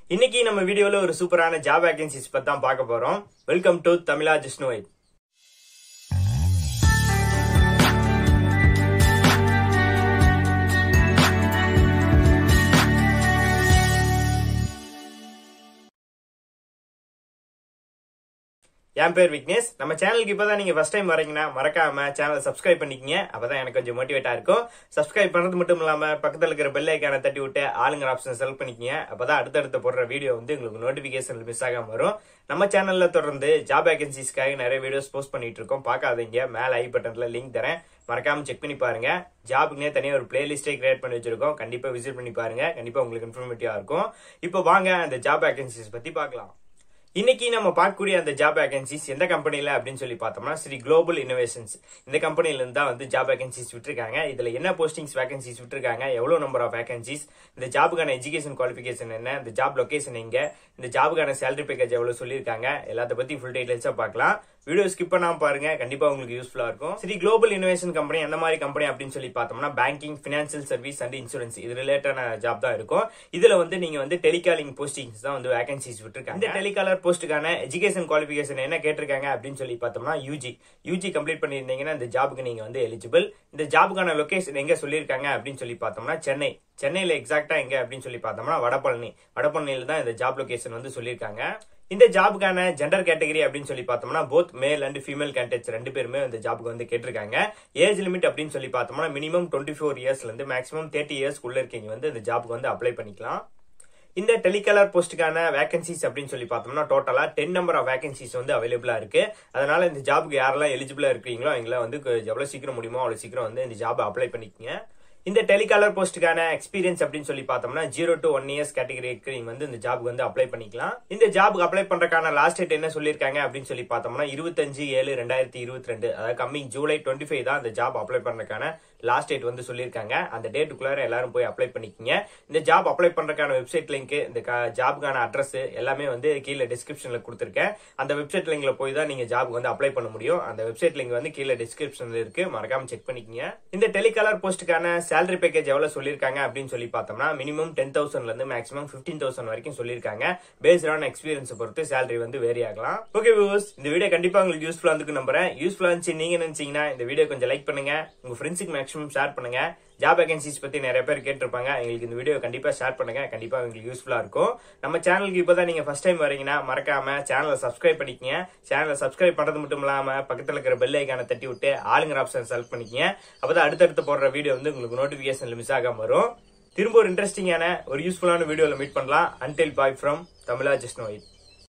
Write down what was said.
இன்னைக்கு நம்ம வீடியோல ஒரு சூப்பரான ஜாப் வேகன்சிஸ் பத்தி தான் பார்க்க போறோம் வெல்கம் டு தமிழா ஜிஷ்ணுவை என் பேர் விக்னேஷ் நம்ம சேனலுக்கு இப்பதான் நீங்க ஃபர்ஸ்ட் டைம் வரீங்கன்னா மறக்காம சேனலை சப்ஸ்கிரைப் பண்ணிக்கங்க அப்பதான் எனக்கு கொஞ்சம் மோட்டிவேட்டா இருக்கும் சப்ஸ்கிரைப் பண்றது மட்டும் இல்லாம பக்கத்துல இருக்கிற பெல் ஐக்கான தட்டி விட்டு ஆளுங்கிற ஆப்ஷன் செலக்ட் பண்ணிக்கங்க அப்பதான் அடுத்தடுத்து போடுற வீடியோ வந்து உங்களுக்கு நோட்டிபிகேஷன் மிஸ் ஆகாம வரும் நம்ம சேனல்ல தொடர்ந்து ஜாப் வேகன்சிஸ்க்காக நிறைய வீடியோஸ் போஸ்ட் பண்ணிட்டு இருக்கோம் பார்க்காதீங்க மேல ஐ பட்டன்ல லிங்க் தரேன் மறக்காம செக் பண்ணி பாருங்க ஜாபுக்குனே தனியா ஒரு பிளேலிஸ்டே கிரியேட் பண்ணி வச்சிருக்கோம் கண்டிப்பா விசிட் பண்ணி பாருங்க கண்டிப்பா உங்களுக்கு இன்ஃபர்மேட்டிவா இருக்கும் இப்போ வாங்க அந்த ஜாப் வேகன்சிஸ் பத்தி பார்க்கலாம் இன்னைக்கு நம்ம பார்க்கக்கூடிய அந்த ஜாப் வேகன்சிஸ் எந்த கம்பெனில அப்படின்னு சொல்லி பார்த்தோம்னா ஸ்ரீ குளோபல் இனோவேஷன்ஸ் இந்த கம்பெனில இருந்து தான் வந்து ஜாப் வேகன்சிஸ் விட்டுருக்காங்க இதுல என்ன போஸ்டிங்ஸ் வேகன்சிஸ் விட்டுருக்காங்க எவ்வளவு நம்பர் ஆஃப் வேகன்சிஸ் இந்த ஜாபுக்கான எஜுகேஷன் குவாலிஃபிகேஷன் என்ன இந்த ஜாப் லொகேஷன் எங்க இந்த ஜாபுக்கான சேலரி பேக்கேஜ் எவ்வளவு சொல்லியிருக்காங்க எல்லாத்த பத்தி ஃபுல் டீடைல்ஸா பார்க்கலாம் வீடியோ ஸ்கிப் பண்ணாம பாருங்க கண்டிப்பா உங்களுக்கு யூஸ்ஃபுல்லா இருக்கும் ஸ்ரீ குளோபல் இனோவேஷன் கம்பெனி எந்த மாதிரி கம்பெனி அப்படின்னு சொல்லி பார்த்தோம்னா banking financial service and insurance இது ரிலேட்டான ஜாப் தான் இருக்கும் இதுல வந்து நீங்க வந்து டெலிகாலிங் போஸ்டிங்ஸ் தான் வந்து வேகன்சிஸ் விட்டுருக்காங்க இந்த டெலிகாலர் போஸ்ட்டுக்கான எஜுகேஷன் குவாலிஃபிகேஷன் என்ன கேட்டிருக்காங்க அப்படின்னு சொல்லி பார்த்தோம்னா யூஜி யூஜி கம்ப்ளீட் பண்ணியிருந்தீங்கன்னா இந்த ஜாபுக்கு நீங்க வந்து எலிஜிபிள் இந்த ஜாபுக்கான லொகேஷன் எங்க சொல்லியிருக்காங்க அப்படின்னு சொல்லி பார்த்தோம்னா சென்னை சென்னையில எக்ஸாக்டா எங்க அப்படின்னு சொல்லி பார்த்தோம்னா வடபழனி வடபழனியில தான் இந்த ஜாப் லொகேஷன் வந்து சொல்லியிருக்காங்க இந்த ஜாபுக்கான ஜெண்டர் கேட்டகரி அப்படின்னு சொல்லி பார்த்தோம்னா both male and female candidates ரெண்டு பேருமே இந்த ஜாபுக்கு வந்து கேட்டிருக்காங்க ஏஜ் லிமிட் அப்படின்னு சொல்லி பார்த்தோம்னா மினிமம் டுவெண்ட்டி ஃபோர் இயர்ஸ்ல இருந்து மேக்ஸிமம் தேர்ட்டி இயர்ஸ்க்குள்ள இருக்கீங்க வந்து இந்த ஜாபுக்கு வந்து அப்ளை பண்ணிக்கலாம் இந்த டெலிகாலர் போஸ்ட்டுக்கான வேகன்சிஸ் அப்படின்னு சொல்லி பார்த்தோம்னா டோட்டலா டென் நம்பர் ஆஃப் வேகன்சிஸ் வந்து அவைலபிளா இருக்கு அதனால இந்த ஜாபுக்கு யாரெல்லாம் எலிஜிபிளா இருக்கீங்களோ அவங்கள வந்து எவ்வளவு சீக்கிரம் முடியுமோ அவ்வளவு சீக்கிரம் வந்து இந்த ஜாப் அப்ளை பண்ணிக்கங்க இந்த டெலிகாலர் போஸ்ட்டுக்கான எக்ஸ்பீரியன்ஸ் அப்படின்னு சொல்லி பார்த்தோம்னா ஜீரோ டு ஒன் இயர்ஸ் கேட்டகரிக்கு நீங்க வந்து இந்த ஜாபுக்கு வந்து அப்ளை பண்ணிக்கலாம் இந்த ஜாபுக்கு அப்ளை பண்றதுக்கான லாஸ்ட் டேட் என்ன சொல்லியிருக்காங்க அப்படின்னு சொல்லி பார்த்தோம்னா இருபத்தஞ்சு ஏழு ரெண்டாயிரத்தி இருபத்தி ரெண்டு அதாவது கம்மிங் ஜூலை டுவெண்ட்டி ஃபைவ் தான் இந்த ஜாப் அப்ளை பண்றதுக்கான லாஸ்ட் டேட் வந்து சொல்லியிருக்காங்க அந்த டேட்டுக்குள்ளார எல்லாரும் போய் அப்ளை பண்ணிக்கங்க இந்த ஜாப் அப்ளை பண்றதுக்கான வெப்சைட் லிங்க் இந்த ஜாபுக்கான அட்ரஸ் எல்லாமே வந்து கீழே டிஸ்கிரிப்ஷன்ல கொடுத்துருக்கேன் அந்த வெப்சைட் லிங்க்ல போய் தான் நீங்க ஜாபுக்கு வந்து அப்ளை பண்ண முடியும் அந்த வெப்சைட் லிங்க் வந்து கீழே டிஸ்கிரிப்ஷன்ல இருக்கு மறக்காம செக் பண்ணிக்கங்க இந்த டெலிகாலர் போஸ்ட்டுக்கான சேலரி பேக்கேஜ் எவ்வளவு சொல்லியிருக்காங்க அப்படின்னு சொல்லி பார்த்தோம்னா மினிமம் டென் தௌசண்ட்ல இருந்து மேக்ஸிமம் பிப்டீன் தௌசண்ட் வரைக்கும் சொல்லியிருக்காங்க பேஸ்ட் ஆன் எக்ஸ்பீரியன்ஸ் பொறுத்து சேலரி வந்து வேரி ஆகலாம் ஓகே வியூவர்ஸ் இந்த வீடியோ கண்டிப்பா உங்களுக்கு யூஸ்ஃபுல்லா இருக்கு நம்புறேன் யூஸ்ஃபுல்லா இருந்துச்சு நீங்க நினைச்சீங்கன்னா இந்த வீடியோ கொஞ்சம் லைக் பண்ணுங்க உங்க ஃப்ரெண்ட்ஸுக்கு மேக்ஸிமம் ஷேர் பண்ணுங்க ஜாப் வேகன்சிஸ் பத்தி நிறைய பேர் கேட்டிருப்பாங்க எங்களுக்கு இந்த வீடியோ கண்டிப்பா ஷேர் பண்ணுங்க கண்டிப்பா உங்களுக்கு யூஸ்ஃபுல்லா இருக்கும் நம்ம சேனலுக்கு இப்பதான் நீங்க ஃபர்ஸ்ட் டைம் வரீங்கன்னா மறக்காம சேனலை சப்ஸ்கிரைப் பண்ணிக்கங்க சேனலை சப்ஸ்கிரைப் பண்றது மட்டும் இல்லாம பக்கத்துல இருக்கிற பெல் ஐக்கான தட்டி விட்டு ஆளுங்கிற ஆப்ஷன் செலக்ட் பண்ணிக்கங்க அப்பதான் அடுத்தடுத்து போடுற வீடியோ வந்து உங்களுக்கு நோட்டிபிகேஷன்ல மிஸ் ஆகாம வரும் திரும்ப ஒரு இன்ட்ரெஸ்டிங்கான ஒரு யூஸ்ஃபுல்லான வீடியோல மீட் பண்ணலாம் அன்டில் பாய் ஃப்ரம் தமிழா ஜஸ்னோயிட்